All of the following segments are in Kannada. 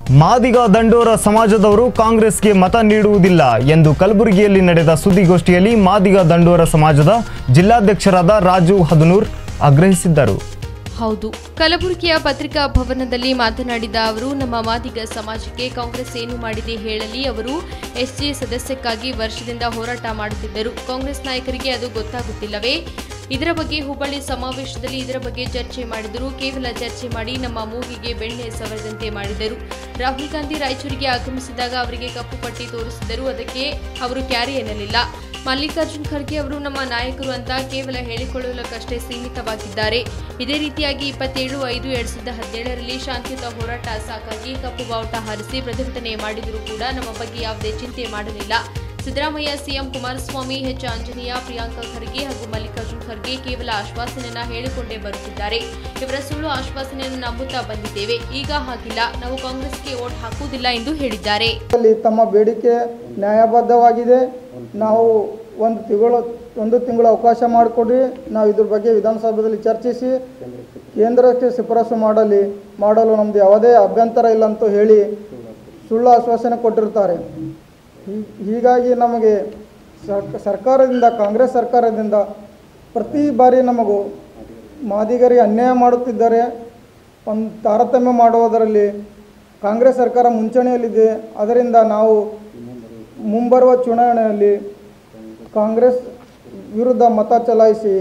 ಮಾದಿಗ ದಂಡೋರ ಸಮಾಜದವರು ಕಾಂಗ್ರೆಸ್ಗೆ ಮತ ನೀಡುವುದಿಲ್ಲ ಎಂದು ಕಲಬುರಗಿಯಲ್ಲಿ ನಡೆದ ಸುದ್ದಿಗೋಷ್ಠಿಯಲ್ಲಿ ಮಾದಿಗ ದಂಡೋರ ಸಮಾಜದ ಜಿಲ್ಲಾಧ್ಯಕ್ಷರಾದ ರಾಜು ಹದನೂರ್ ಆಗ್ರಹಿಸಿದ್ದರು ಹೌದು ಕಲಬುರಗಿಯ ಪತ್ರಿಕಾ ಭವನದಲ್ಲಿ ಮಾತನಾಡಿದ ಅವರು ನಮ್ಮ ಮಾದಿಗ ಸಮಾಜಕ್ಕೆ ಕಾಂಗ್ರೆಸ್ ಏನು ಮಾಡಿದೆ ಹೇಳಲಿ ಅವರು ಎಸ್ಜಿ ಸದಸ್ಯಕ್ಕಾಗಿ ವರ್ಷದಿಂದ ಹೋರಾಟ ಮಾಡುತ್ತಿದ್ದರು ಕಾಂಗ್ರೆಸ್ ನಾಯಕರಿಗೆ ಅದು ಗೊತ್ತಾಗುತ್ತಿಲ್ಲವೇ ಇದರ ಬಗ್ಗೆ ಹುಬ್ಬಳ್ಳಿ ಸಮಾವೇಶದಲ್ಲಿ ಇದರ ಬಗ್ಗೆ ಚರ್ಚೆ ಮಾಡಿದರು ಕೇವಲ ಚರ್ಚೆ ಮಾಡಿ ನಮ್ಮ ಮೂಗಿಗೆ ಬೆಣ್ಣೆ ಸವರದಂತೆ ಮಾಡಿದರು ರಾಹುಲ್ ಗಾಂಧಿ ರಾಯಚೂರಿಗೆ ಆಗಮಿಸಿದಾಗ ಅವರಿಗೆ ಕಪ್ಪು ಪಟ್ಟಿ ತೋರಿಸಿದರು ಅದಕ್ಕೆ ಅವರು ಕ್ಯಾರಿ ಎನ್ನಲಿಲ್ಲ ಮಲ್ಲಿಕಾರ್ಜುನ್ ಖರ್ಗೆ ಅವರು ನಮ್ಮ ನಾಯಕರು ಅಂತ ಕೇವಲ ಹೇಳಿಕೊಳ್ಳುವುದಕ್ಕಷ್ಟೇ ಸೀಮಿತವಾಗಿದ್ದಾರೆ ಇದೇ ರೀತಿಯಾಗಿ ಇಪ್ಪತ್ತೇಳು ಐದು ಎರಡ್ ಸಾವಿರದ ಹದಿನೇಳರಲ್ಲಿ ಶಾಂತಿಯುತ ಹೋರಾಟ ಸಾಕಾಗಿ ಕಪ್ಪು ಬಾವುಟ ಹಾರಿಸಿ ಪ್ರತಿಭಟನೆ ಮಾಡಿದರೂ ಕೂಡ ನಮ್ಮ ಬಗ್ಗೆ ಯಾವುದೇ ಚಿಂತೆ ಮಾಡಲಿಲ್ಲ ಸಿದ್ದರಾಮಯ್ಯ ಸಿಎಂ ಕುಮಾರಸ್ವಾಮಿ ಎಚ್ ಆಂಜನೇಯ ಪ್ರಿಯಾಂಕಾ ಖರ್ಗೆ ಹಾಗೂ ಮಲ್ಲಿಕಾರ್ಜುನ್ ಖರ್ಗೆ ಕೇವಲ ಆಶ್ವಾಸನೆಯನ್ನ ಹೇಳಿಕೊಂಡೇ ಬರುತ್ತಿದ್ದಾರೆ ಇವರ ಸುಳ್ಳು ಆಶ್ವಾಸನೆಯನ್ನು ನಂಬುತ್ತಾ ಬಂದಿದ್ದೇವೆ ಈಗ ಹಾಗಿಲ್ಲ ನಾವು ಕಾಂಗ್ರೆಸ್ಗೆ ವೋಟ್ ಹಾಕುವುದಿಲ್ಲ ಎಂದು ಹೇಳಿದ್ದಾರೆ ಅಲ್ಲಿ ತಮ್ಮ ಬೇಡಿಕೆ ನ್ಯಾಯಬದ್ಧವಾಗಿದೆ ನಾವು ಒಂದು ತಿಂಗಳು ಒಂದು ತಿಂಗಳು ಅವಕಾಶ ಮಾಡಿಕೊಡ್ರಿ ನಾವು ಇದ್ರ ಬಗ್ಗೆ ವಿಧಾನಸಭೆಯಲ್ಲಿ ಚರ್ಚಿಸಿ ಕೇಂದ್ರಕ್ಕೆ ಶಿಫಾರಸು ಮಾಡಲಿ ಮಾಡಲು ನಮ್ಮದು ಯಾವುದೇ ಅಭ್ಯಂತರ ಇಲ್ಲ ಅಂತ ಹೇಳಿ ಸುಳ್ಳು ಆಶ್ವಾಸನೆ ಕೊಟ್ಟಿರ್ತಾರೆ ಹೀ- ಹೀಗಾಗಿ ನಮಗೆ ಸರ್ಕ ಸರ್ಕಾರದಿಂದ ಕಾಂಗ್ರೆಸ್ ಸರ್ಕಾರದಿಂದ ಪ್ರತಿ ಬಾರಿ ನಮಗೂ ಮಾದಿಗರಿಗೆ ಅನ್ಯಾಯ ಮಾಡುತ್ತಿದ್ದಾರೆ ಒಂದು ತಾರತಮ್ಯ ಮಾಡುವುದರಲ್ಲಿ ಕಾಂಗ್ರೆಸ್ ಸರ್ಕಾರ ಮುಂಚೂಣಿಯಲ್ಲಿದೆ ಅದರಿಂದ ನಾವು ಮುಂಬರುವ ಚುನಾವಣೆಯಲ್ಲಿ ಕಾಂಗ್ರೆಸ್ ವಿರುದ್ಧ ಮತ ಚಲಾಯಿಸಿ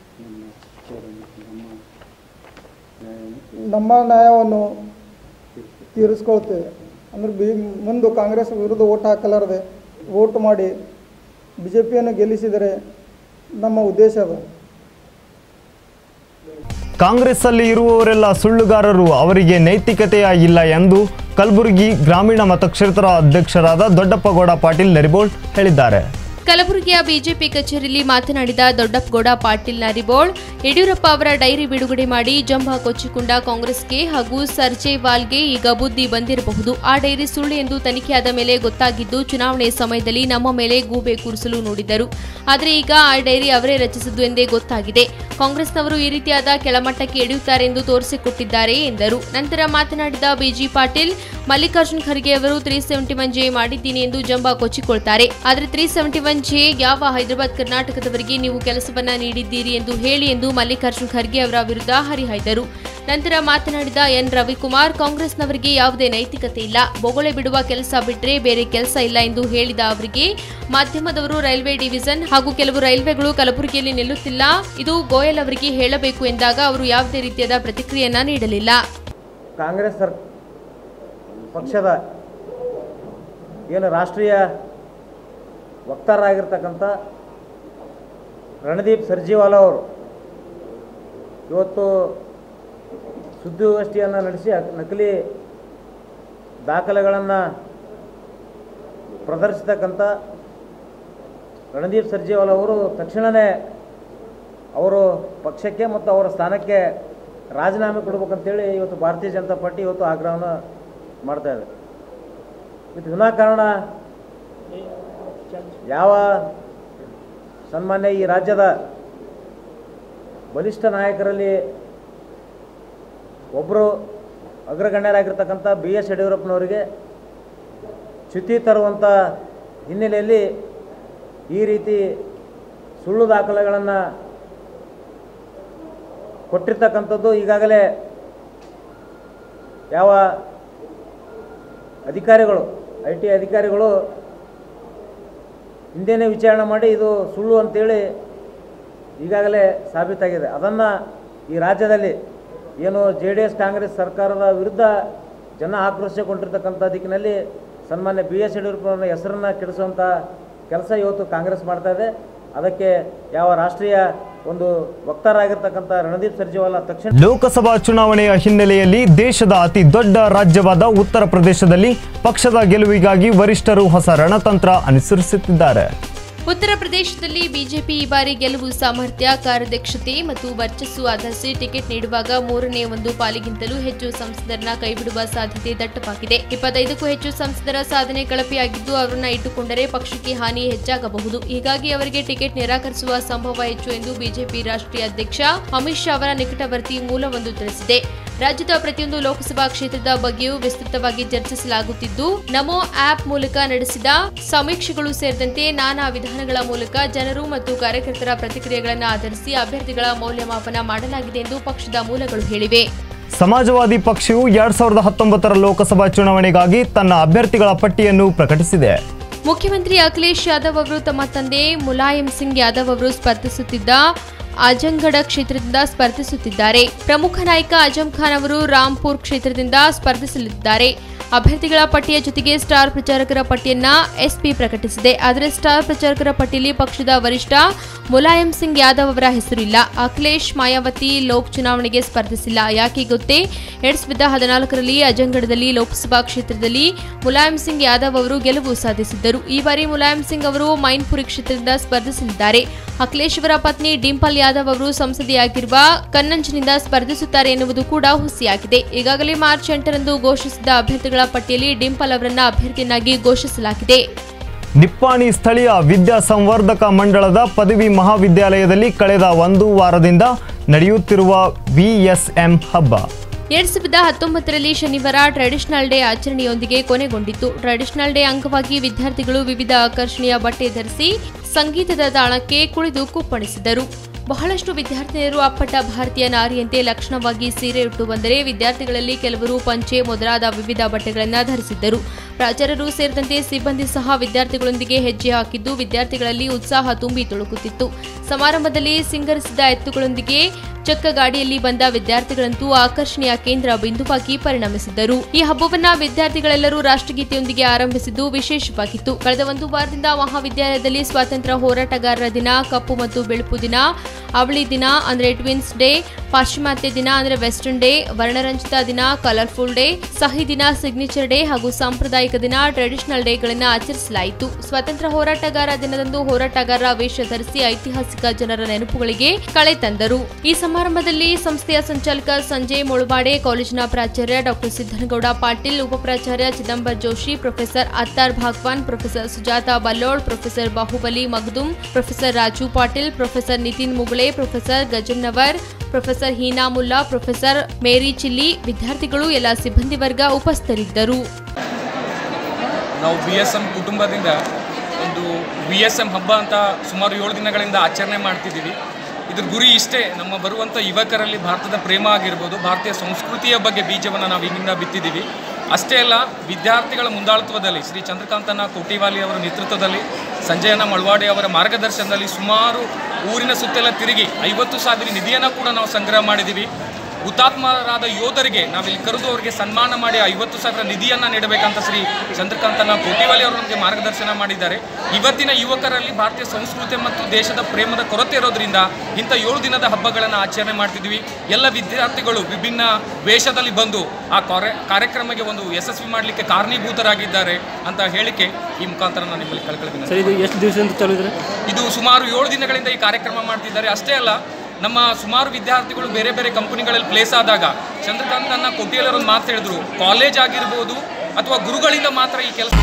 ನಮ್ಮ ನ್ಯಾಯವನ್ನು ತೀರಿಸ್ಕೊಳ್ತೇವೆ ಅಂದ್ರೆ ಬಿ ಮುಂದೆ ಕಾಂಗ್ರೆಸ್ ವಿರುದ್ಧ ಓಟ್ ಹಾಕಲಾರದೆ ವೋಟ್ ಮಾಡಿ ಬಿ ಜೆ ಪಿಯನ್ನು ಗೆಲ್ಲಿಸಿದರೆ ನಮ್ಮ ಉದ್ದೇಶ ಅದು ಕಾಂಗ್ರೆಸ್ಸಲ್ಲಿ ಇರುವವರೆಲ್ಲ ಸುಳ್ಳುಗಾರರು ಅವರಿಗೆ ನೈತಿಕತೆಯ ಇಲ್ಲ ಎಂದು ಕಲಬುರಗಿ ಗ್ರಾಮೀಣ ಮತಕ್ಷೇತ್ರದ ಅಧ್ಯಕ್ಷರಾದ ದೊಡ್ಡಪ್ಪಗೌಡ ಪಾಟೀಲ್ ನರಿಬೋಳ್ ಹೇಳಿದ್ದಾರೆ ಕಲಬುರಗಿಯ ಬಿಜೆಪಿ ಕಚೇರಿಯಲ್ಲಿ ಮಾತನಾಡಿದ ದೊಡ್ಡಪ್ಪಗೌಡ ಪಾಟೀಲ್ ನರಿಬೋಳ್ ಯಡಿಯೂರಪ್ಪ ಅವರ ಡೈರಿ ಬಿಡುಗಡೆ ಮಾಡಿ ಜಂಬ ಕೊಚ್ಚಿಕೊಂಡ ಕಾಂಗ್ರೆಸ್ಗೆ ಹಾಗೂ ಸರ್ಜೇವಾಲ್ಗೆ ಈಗ ಬುದ್ಧಿ ಬಂದಿರಬಹುದು ಆ ಡೈರಿ ಸುಳ್ಳು ಎಂದು ತನಿಖೆಯಾದ ಮೇಲೆ ಗೊತ್ತಾಗಿದ್ದು ಚುನಾವಣೆ ಸಮಯದಲ್ಲಿ ನಮ್ಮ ಮೇಲೆ ಗೂಬೆ ಕೂರಿಸಲು ನೋಡಿದ್ದರು ಆದರೆ ಈಗ ಆ ಡೈರಿ ಅವರೇ ರಚಿಸಿದ್ದು ಎಂದೇ ಗೊತ್ತಾಗಿದೆ ಕಾಂಗ್ರೆಸ್ನವರು ಈ ರೀತಿಯಾದ ಕೆಳಮಟ್ಟಕ್ಕೆ ಇಳಿಯುತ್ತಾರೆ ಎಂದು ತೋರಿಸಿಕೊಟ್ಟಿದ್ದಾರೆ ಎಂದರು ನಂತರ ಮಾತನಾಡಿದ ಬಿಜಿ ಪಾಟೀಲ್ ಮಲ್ಲಿಕಾರ್ಜುನ್ ಖರ್ಗೆ ಅವರು ತ್ರೀ ಸೆವೆಂಟಿ ಒನ್ ಜೆ ಮಾಡಿದ್ದೀನಿ ಎಂದು ಜಂಬ ಕೊಚ್ಚಿಕೊಳ್ತಾರೆ ಆದರೆ ತ್ರೀ ಸೆವೆಂಟಿ ಒನ್ ಜೆ ಯಾವ ಹೈದರಾಬಾದ್ ಕರ್ನಾಟಕದವರಿಗೆ ನೀವು ಕೆಲಸವನ್ನ ನೀಡಿದ್ದೀರಿ ಎಂದು ಹೇಳಿ ಎಂದು ಮಲ್ಲಿಕಾರ್ಜುನ್ ಖರ್ಗೆ ಅವರ ವಿರುದ್ಧ ಹರಿಹಾಯ್ದರು ನಂತರ ಮಾತನಾಡಿದ ಎನ್ ರವಿಕುಮಾರ್ ಕಾಂಗ್ರೆಸ್ನವರಿಗೆ ಯಾವುದೇ ನೈತಿಕತೆ ಇಲ್ಲ ಬೊಗಳೆ ಬಿಡುವ ಕೆಲಸ ಬಿಟ್ರೆ ಬೇರೆ ಕೆಲಸ ಇಲ್ಲ ಎಂದು ಹೇಳಿದ ಅವರಿಗೆ ಮಾಧ್ಯಮದವರು ರೈಲ್ವೆ ಡಿವಿಷನ್ ಹಾಗೂ ಕೆಲವು ರೈಲ್ವೆಗಳು ಕಲಬುರಗಿಯಲ್ಲಿ ನಿಲ್ಲುತ್ತಿಲ್ಲ ಇದು ಗೋಯಲ್ ಅವರಿಗೆ ಹೇಳಬೇಕು ಎಂದಾಗ ಅವರು ಯಾವುದೇ ರೀತಿಯಾದ ಪ್ರತಿಕ್ರಿಯೆಯನ್ನ ನೀಡಲಿಲ್ಲ ಕಾಂಗ್ರೆಸ್ ಸರ್ ಪಕ್ಷದ ಏನು ರಾಷ್ಟ್ರೀಯ ವಕ್ತಾರರಾಗಿರ್ತಕ್ಕಂಥ ರಣದೀಪ್ ಸರ್ಜಿವಾಲ ಅವರು ಇವತ್ತು ಸುದ್ದಿಗೋಷ್ಠಿಯನ್ನು ನಡೆಸಿ ಅಕ್- ನಕಲಿ ದಾಖಲೆಗಳನ್ನು ಪ್ರದರ್ಶಿಸ್ತಕ್ಕಂಥ ರಣದೀಪ್ ಸರ್ಜಿವಾಲ ಅವರು ತಕ್ಷಣವೇ ಅವರು ಪಕ್ಷಕ್ಕೆ ಮತ್ತು ಅವರ ಸ್ಥಾನಕ್ಕೆ ರಾಜೀನಾಮೆ ಕೊಡ್ಬೇಕಂತೇಳಿ ಇವತ್ತು ಭಾರತೀಯ ಜನತಾ ಪಾರ್ಟಿ ಇವತ್ತು ಆಗ್ರಹವನ್ನು ಮಾಡ್ತಾ ಇದೆ ಇದು ವಿನಾಕಾರಣ ಯಾವ ಸನ್ಮಾನ್ಯ ಈ ರಾಜ್ಯದ ಬಲಿಷ್ಠ ನಾಯಕರಲ್ಲಿ ಒಬ್ಬರು ಅಗ್ರಗಣ್ಯರಾಗಿರ್ತಕ್ಕಂಥ ಬಿ ಎಸ್ ಯಡಿಯೂರಪ್ಪನವರಿಗೆ ಚ್ಯುತಿ ತರುವಂಥ ಹಿನ್ನೆಲೆಯಲ್ಲಿ ಈ ರೀತಿ ಸುಳ್ಳು ದಾಖಲೆಗಳನ್ನು ಕೊಟ್ಟಿರ್ತಕ್ಕಂಥದ್ದು ಈಗಾಗಲೇ ಯಾವ ಅಧಿಕಾರಿಗಳು ಐ ಟಿ ಅಧಿಕಾರಿಗಳು ಹಿಂದೆನೇ ವಿಚಾರಣೆ ಮಾಡಿ ಇದು ಸುಳ್ಳು ಅಂತೇಳಿ ಈಗಾಗಲೇ ಸಾಬೀತಾಗಿದೆ ಅದನ್ನು ಈ ರಾಜ್ಯದಲ್ಲಿ ಏನು ಜೆ ಡಿ ಎಸ್ ಕಾಂಗ್ರೆಸ್ ಸರ್ಕಾರದ ವಿರುದ್ಧ ಜನ ಆಕ್ರೋಶಗೊಂಡಿರ್ತಕ್ಕಂಥ ದಿಕ್ಕಿನಲ್ಲಿ ಸನ್ಮಾನ್ಯ ಬಿ ಎಸ್ ಯಡಿಯೂರಪ್ಪನವರ ಹೆಸರನ್ನು ಕೆಡಿಸುವಂಥ ಕೆಲಸ ಇವತ್ತು ಕಾಂಗ್ರೆಸ್ ಮಾಡ್ತಾ ಇದೆ ಅದಕ್ಕೆ ಯಾವ ರಾಷ್ಟ್ರೀಯ ಒಂದು ವಕ್ತಾರಾಗಿರ್ತಕ್ಕಂಥ ರಣದೀಪ್ ಸರ್ಜೇವಾಲಾ ತಕ್ಷಣ ಲೋಕಸಭಾ ಚುನಾವಣೆಯ ಹಿನ್ನೆಲೆಯಲ್ಲಿ ದೇಶದ ಅತಿ ದೊಡ್ಡ ರಾಜ್ಯವಾದ ಉತ್ತರ ಪ್ರದೇಶದಲ್ಲಿ ಪಕ್ಷದ ಗೆಲುವಿಗಾಗಿ ವರಿಷ್ಠರು ಹೊಸ ರಣತಂತ್ರ ಅನುಸರಿಸುತ್ತಿದ್ದಾರೆ ಉತ್ತರ ಪ್ರದೇಶದಲ್ಲಿ ಬಿಜೆಪಿ ಈ ಬಾರಿ ಗೆಲುವು ಸಾಮರ್ಥ್ಯ ಕಾರ್ಯದಕ್ಷತೆ ಮತ್ತು ವರ್ಚಸ್ಸು ಆಧರಿಸಿ ಟಿಕೆಟ್ ನೀಡುವಾಗ ಮೂರನೇ ಒಂದು ಪಾಲಿಗಿಂತಲೂ ಹೆಚ್ಚು ಸಂಸದರನ್ನ ಕೈಬಿಡುವ ಸಾಧ್ಯತೆ ದಟ್ಟವಾಗಿದೆ ಇಪ್ಪತ್ತೈದಕ್ಕೂ ಹೆಚ್ಚು ಸಂಸದರ ಸಾಧನೆ ಕಳಪೆಯಾಗಿದ್ದು ಅವರನ್ನ ಇಟ್ಟುಕೊಂಡರೆ ಪಕ್ಷಕ್ಕೆ ಹಾನಿ ಹೆಚ್ಚಾಗಬಹುದು ಹೀಗಾಗಿ ಅವರಿಗೆ ಟಿಕೆಟ್ ನಿರಾಕರಿಸುವ ಸಂಭವ ಹೆಚ್ಚು ಎಂದು ಬಿಜೆಪಿ ರಾಷ್ಟ್ರೀಯ ಅಧ್ಯಕ್ಷ ಅಮಿತ್ ಶಾ ಅವರ ನಿಕಟವರ್ತಿ ಮೂಲವೊಂದು ತಿಳಿಸಿದೆ ರಾಜ್ಯದ ಪ್ರತಿಯೊಂದು ಲೋಕಸಭಾ ಕ್ಷೇತ್ರದ ಬಗ್ಗೆಯೂ ವಿಸ್ತೃತವಾಗಿ ಚರ್ಚಿಸಲಾಗುತ್ತಿದ್ದು ನಮೋ ಆಪ್ ಮೂಲಕ ನಡೆಸಿದ ಸಮೀಕ್ಷೆಗಳು ಸೇರಿದಂತೆ ನಾನಾ ವಿಧಾನಗಳ ಮೂಲಕ ಜನರು ಮತ್ತು ಕಾರ್ಯಕರ್ತರ ಪ್ರತಿಕ್ರಿಯೆಗಳನ್ನು ಆಧರಿಸಿ ಅಭ್ಯರ್ಥಿಗಳ ಮೌಲ್ಯಮಾಪನ ಮಾಡಲಾಗಿದೆ ಎಂದು ಪಕ್ಷದ ಮೂಲಗಳು ಹೇಳಿವೆ ಸಮಾಜವಾದಿ ಪಕ್ಷವು ಎರಡ್ ಸಾವಿರದ ಹತ್ತೊಂಬತ್ತರ ಲೋಕಸಭಾ ಚುನಾವಣೆಗಾಗಿ ತನ್ನ ಅಭ್ಯರ್ಥಿಗಳ ಪಟ್ಟಿಯನ್ನು ಪ್ರಕಟಿಸಿದೆ ಮುಖ್ಯಮಂತ್ರಿ ಅಖಿಲೇಶ್ ಯಾದವ್ ಅವರು ತಮ್ಮ ತಂದೆ ಮುಲಾಯಂ ಸಿಂಗ್ ಯಾದವ್ ಅವರು ಸ್ಪರ್ಧಿಸುತ್ತಿದ್ದ ಆಜಂಗಢ ಕ್ಷೇತ್ರದಿಂದ ಸ್ಪರ್ಧಿಸುತ್ತಿದ್ದಾರೆ ಪ್ರಮುಖ ನಾಯಕ ಅಜಂ ಖಾನ್ ಅವರು ರಾಂಪುರ್ ಕ್ಷೇತ್ರದಿಂದ ಸ್ಪರ್ಧಿಸಲಿದ್ದಾರೆ ಅಭ್ಯರ್ಥಿಗಳ ಪಟ್ಟಿಯ ಜೊತೆಗೆ ಸ್ಟಾರ್ ಪ್ರಚಾರಕರ ಪಟ್ಟಿಯನ್ನ ಎಸ್ಪಿ ಪ್ರಕಟಿಸಿದೆ ಆದರೆ ಸ್ಟಾರ್ ಪ್ರಚಾರಕರ ಪಟ್ಟಿಯಲ್ಲಿ ಪಕ್ಷದ ವರಿಷ್ಠ ಮುಲಾಯಂ ಸಿಂಗ್ ಯಾದವ್ ಅವರ ಹೆಸರಿಲ್ಲ ಅಖಿಲೇಶ್ ಮಾಯಾವತಿ ಲೋಕ್ ಚುನಾವಣೆಗೆ ಸ್ಪರ್ಧಿಸಿಲ್ಲ ಯಾಕೆ ಗೊತ್ತೇ ಎರಡ್ ಸಾವಿರದ ಹದಿನಾಲ್ಕರಲ್ಲಿ ಅಜಂಗಢದಲ್ಲಿ ಲೋಕಸಭಾ ಕ್ಷೇತ್ರದಲ್ಲಿ ಮುಲಾಯಂ ಸಿಂಗ್ ಯಾದವ್ ಅವರು ಗೆಲುವು ಸಾಧಿಸಿದ್ದರು ಈ ಬಾರಿ ಮುಲಾಯಂ ಸಿಂಗ್ ಅವರು ಮೈನ್ಪುರಿ ಕ್ಷೇತ್ರದಿಂದ ಸ್ಪರ್ಧಿಸಲಿದ್ದಾರೆ ಅಖಿಲೇಶ್ ಅವರ ಪತ್ನಿ ಡಿಂಪಲ್ ಯಾದವ್ ಅವರು ಸಂಸದೆಯಾಗಿರುವ ಕನ್ನಂಜ್ನಿಂದ ಸ್ಪರ್ಧಿಸುತ್ತಾರೆ ಎನ್ನುವುದು ಕೂಡ ಹುಸಿಯಾಗಿದೆ ಈಗಾಗಲೇ ಮಾರ್ಚ್ ಎಂಟರಂದು ಘೋಷಿಸಿದ ಅಭ್ಯರ್ಥಿಗಳ ಪಟ್ಟಿಯಲ್ಲಿ ಡಿಂಪಲ್ ಅವರನ್ನ ಅಭ್ಯರ್ಥಿಯನ್ನಾಗಿ ಘೋಷಿಸಲಾಗಿದೆ ನಿಪ್ಪಾಣಿ ಸ್ಥಳೀಯ ವಿದ್ಯಾ ಸಂವರ್ಧಕ ಮಂಡಳದ ಪದವಿ ಮಹಾವಿದ್ಯಾಲಯದಲ್ಲಿ ಕಳೆದ ಒಂದು ವಾರದಿಂದ ನಡೆಯುತ್ತಿರುವ ವಿಎಸ್ಎಂ ಹಬ್ಬ ಎರಡ್ ಸಾವಿರದ ಹತ್ತೊಂಬತ್ತರಲ್ಲಿ ಶನಿವಾರ ಟ್ರೆಡಿಷನಲ್ ಡೇ ಆಚರಣೆಯೊಂದಿಗೆ ಕೊನೆಗೊಂಡಿತ್ತು ಟ್ರೆಡಿಷನಲ್ ಡೇ ಅಂಗವಾಗಿ ವಿದ್ಯಾರ್ಥಿಗಳು ವಿವಿಧ ಆಕರ್ಷಣೀಯ ಬಟ್ಟೆ ಧರಿಸಿ ಸಂಗೀತದ ತಾಳಕ್ಕೆ ಕುಳಿದು ಕುಪ್ಪಣಿಸಿದರು ಬಹಳಷ್ಟು ವಿದ್ಯಾರ್ಥಿನಿಯರು ಅಪ್ಪಟ ಭಾರತೀಯ ನಾರಿಯಂತೆ ಲಕ್ಷಣವಾಗಿ ಸೀರೆ ಉಟ್ಟು ಬಂದರೆ ವಿದ್ಯಾರ್ಥಿಗಳಲ್ಲಿ ಕೆಲವರು ಪಂಚೆ ಮೊದಲಾದ ವಿವಿಧ ಬಟ್ಟೆಗಳನ್ನು ಧರಿಸಿದ್ದರು ಪ್ರಾಚಾರ್ಯರು ಸೇರಿದಂತೆ ಸಿಬ್ಬಂದಿ ಸಹ ವಿದ್ಯಾರ್ಥಿಗಳೊಂದಿಗೆ ಹೆಜ್ಜೆ ಹಾಕಿದ್ದು ವಿದ್ಯಾರ್ಥಿಗಳಲ್ಲಿ ಉತ್ಸಾಹ ತುಂಬಿ ತುಳುಕುತ್ತಿತ್ತು ಸಮಾರಂಭದಲ್ಲಿ ಸಿಂಗರಿಸಿದ ಎತ್ತುಗಳೊಂದಿಗೆ ಚಕ್ಕ ಗಾಡಿಯಲ್ಲಿ ಬಂದ ವಿದ್ಯಾರ್ಥಿಗಳಂತೂ ಆಕರ್ಷಣೆಯ ಕೇಂದ್ರ ಬಿಂದುವಾಗಿ ಪರಿಣಮಿಸಿದ್ದರು ಈ ಹಬ್ಬವನ್ನ ವಿದ್ಯಾರ್ಥಿಗಳೆಲ್ಲರೂ ರಾಷ್ಟ್ರಗೀತೆಯೊಂದಿಗೆ ಆರಂಭಿಸಿದ್ದು ವಿಶೇಷವಾಗಿತ್ತು ಕಳೆದ ಒಂದು ವಾರದಿಂದ ಮಹಾವಿದ್ಯಾಲಯದಲ್ಲಿ ಸ್ವಾತಂತ್ರ್ಯ ಹೋರಾಟಗಾರರ ದಿನ ಕಪ್ಪು ಮತ್ತು ಬೆಳುಪು ದಿನ ಅವಳಿ ದಿನ ಅಂದ್ರೆ ಟ್ವಿನ್ಸ್ ಡೇ ಪಾಶ್ಚಿಮಾತ್ಯ ದಿನ ಅಂದ್ರೆ ವೆಸ್ಟರ್ನ್ ಡೇ ವರ್ಣರಂಜಿತ ದಿನ ಕಲರ್ಫುಲ್ ಡೇ ಸಹಿ ದಿನ ಸಿಗ್ನೇಚರ್ ಡೇ ಹಾಗೂ ಸಾಂಪ್ರದಾಯಿಕ ದಿನ ಟ್ರೆಡಿಷನಲ್ ಡೇಗಳನ್ನು ಆಚರಿಸಲಾಯಿತು ಸ್ವಾತಂತ್ರ್ಯ ಹೋರಾಟಗಾರ ದಿನದಂದು ಹೋರಾಟಗಾರರ ವೇಷ ಧರಿಸಿ ಐತಿಹಾಸಿಕ ಜನರ ನೆನಪುಗಳಿಗೆ ಕಳೆ ತಂದರು ಈ ಸಮಾರಂಭದಲ್ಲಿ ಸಂಸ್ಥೆಯ ಸಂಚಾಲಕ ಸಂಜಯ್ ಮುಳುಬಾಡೆ ಕಾಲೇಜಿನ ಪ್ರಾಚಾರ್ಯ ಡಾಕ್ಟರ್ ಸಿದ್ದನಗೌಡ ಪಾಟೀಲ್ ಉಪಪ್ರಾಚಾರ್ಯ Chidambar Joshi professor Attar Bhagwan professor Sujata Ballol professor Bahubali Magdum professor Raju Patil professor Nitin Mugule professor Gajannavar professor Heena Mulla professor Mary Chilli ವಿದ್ಯಾರ್ಥಿಗಳು ಎಲ್ಲ ಸಿಬ್ಬಂದಿ ವರ್ಗ ಉಪಸ್ಥಿತರಿದ್ದರು ನಾವು ಬಿ ಎಸ್ ಎಮ್ ಕುಟುಂಬದಿಂದ ಒಂದು ಬಿ ಎಸ್ ಎಮ್ ಹಬ್ಬ ಅಂತ ಸುಮಾರು ಏಳು ದಿನಗಳಿಂದ ಆಚರಣೆ ಮಾಡ್ತಿದ್ದೀವಿ ಇದ್ರ ಗುರಿ ಇಷ್ಟೇ ನಮ್ಮ ಬರುವಂಥ ಯುವಕರಲ್ಲಿ ಭಾರತದ ಪ್ರೇಮ ಆಗಿರ್ಬೋದು ಭಾರತೀಯ ಸಂಸ್ಕೃತಿಯ ಬಗ್ಗೆ ಬೀಜವನ್ನು ನಾವು ಈಗಿಂದ ಬಿತ್ತಿದ್ದೀವಿ ಅಷ್ಟೇ ಅಲ್ಲ ವಿದ್ಯಾರ್ಥಿಗಳ ಮುಂದಾಳತ್ವದಲ್ಲಿ ಶ್ರೀ ಚಂದ್ರಕಾಂತನ ಕೋಟಿವಾಲಿ ಅವರ ನೇತೃತ್ವದಲ್ಲಿ ಸಂಜಯನ ಮಳವಾಡಿ ಅವರ ಮಾರ್ಗದರ್ಶನದಲ್ಲಿ ಸುಮಾರು ಊರಿನ ಸುತ್ತೆಲ್ಲ ತಿರುಗಿ ಐವತ್ತು ಸಾವಿರ ನಿಧಿಯನ್ನು ಕೂಡ ನಾವು ಸಂಗ್ರಹ ಮಾಡಿದ್ದೀವಿ ಹುತಾತ್ಮರಾದ ಯೋಧರಿಗೆ ನಾವಿಲ್ಲಿ ಕರೆದು ಅವರಿಗೆ ಸನ್ಮಾನ ಮಾಡಿ ಐವತ್ತು ಸಾವಿರ ನಿಧಿಯನ್ನು ನೀಡಬೇಕಂತ ಶ್ರೀ ಚಂದ್ರಕಾಂತನ ಕೋಟಿವಾಲಿ ಅವರು ನಮಗೆ ಮಾರ್ಗದರ್ಶನ ಮಾಡಿದ್ದಾರೆ ಇವತ್ತಿನ ಯುವಕರಲ್ಲಿ ಭಾರತೀಯ ಸಂಸ್ಕೃತಿ ಮತ್ತು ದೇಶದ ಪ್ರೇಮದ ಕೊರತೆ ಇರೋದ್ರಿಂದ ಇಂಥ ಏಳು ದಿನದ ಹಬ್ಬಗಳನ್ನು ಆಚರಣೆ ಮಾಡ್ತಿದ್ವಿ ಎಲ್ಲ ವಿದ್ಯಾರ್ಥಿಗಳು ವಿಭಿನ್ನ ವೇಷದಲ್ಲಿ ಬಂದು ಆ ಕಾರ್ಯ ಕಾರ್ಯಕ್ರಮಕ್ಕೆ ಒಂದು ಯಶಸ್ವಿ ಮಾಡಲಿಕ್ಕೆ ಕಾರಣೀಭೂತರಾಗಿದ್ದಾರೆ ಅಂತ ಹೇಳಿಕೆ ಈ ಮುಖಾಂತರ ನಾನು ನಿಮ್ಮಲ್ಲಿ ಕಳ್ಕೊಳ್ತೀನಿ ಸರ್ ಇದು ಎಷ್ಟು ದಿವಸದಿಂದ ಚಾಲು ಇದ್ರೆ ಇದು ಸುಮಾರು ಏಳು ದಿನಗಳಿಂದ ಈ ಕಾರ್ಯಕ್ರಮ ಮಾಡ್ತಿದ್ದಾರೆ ಅಷ್ಟೇ ಅಲ್ಲ ನಮ್ಮ ಸುಮಾರು ವಿದ್ಯಾರ್ಥಿಗಳು ಬೇರೆ ಬೇರೆ ಕಂಪನಿಗಳಲ್ಲಿ ಪ್ಲೇಸ್ ಆದಾಗ ಚಂದ್ರಕಾಂತ್ ಅನ್ನ ಕೊಟ್ಟಿಯಲ್ಲಿ ಒಂದು ಮಾತು ಹೇಳಿದ್ರು ಕಾಲೇಜ್ ಆಗಿರ್ಬೋದು ಅಥವಾ ಗುರುಗಳಿಂದ ಮಾತ್ರ ಈ ಕೆಲಸ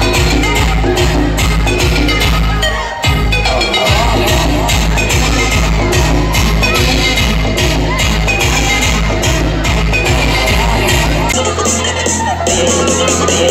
Thank